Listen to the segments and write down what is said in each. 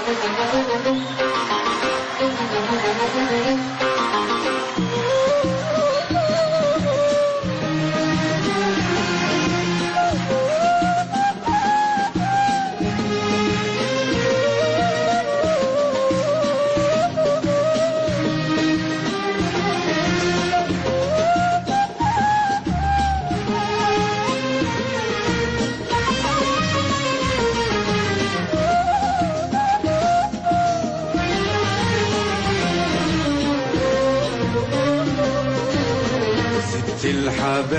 ست الحبايب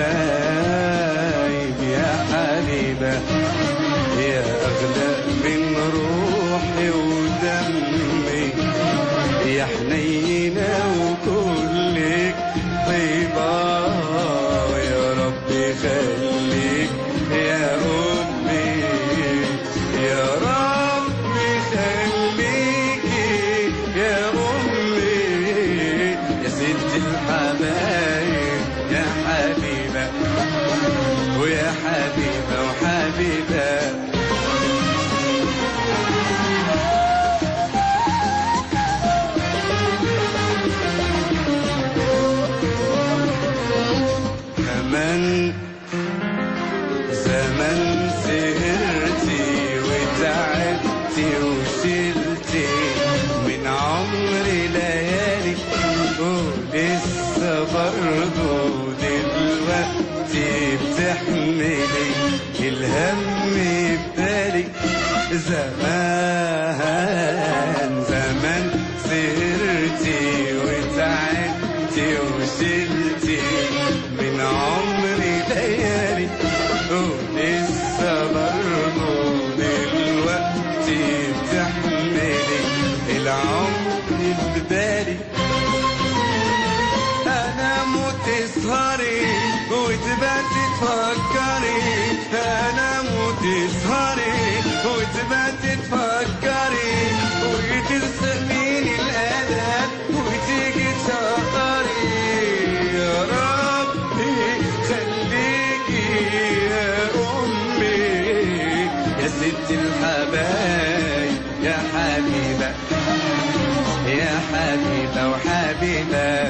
يا حبيبة يا أغلى من روحي ودمي يا حنينة وكلك طيبة يا ربي خليك يا أمي يا ربي خليكي يا أمي يا ست الحبايب يا حبيبة ويا حبيبة وحبيبة زمن زمن سهرتي وتعبتي وشلتي من عمري ليالي ولسه برضه دلوقتي بتحملي الهم ببالي زمان زمان سهرتي وتعبتي وشلتي من عمري ليالي ولسه برضه دلوقتي بتحملي العمر ببالي انا موت تسهري وتبات تفكري انا موت تسهري وتبات تفكري وترسميني الادب وتيجي تشقري يا ربي خليكي يا امي يا ست الحبايب يا حبيبه يا حبيبة وحبيبة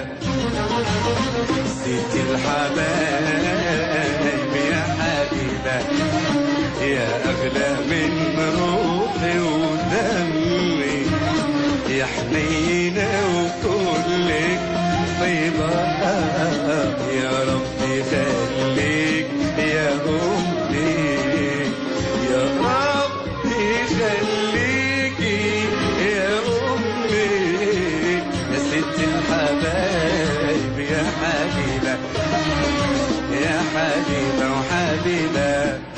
ست الحبايب يا حبيبة يا أغلى من روحي ودمي يا حنينة وكلك طيبة يا ربي خليك يا أمي يا ربي خليكي يا أمي يا ست الحبايب يا حبيبة يا حبيبة وحبيبة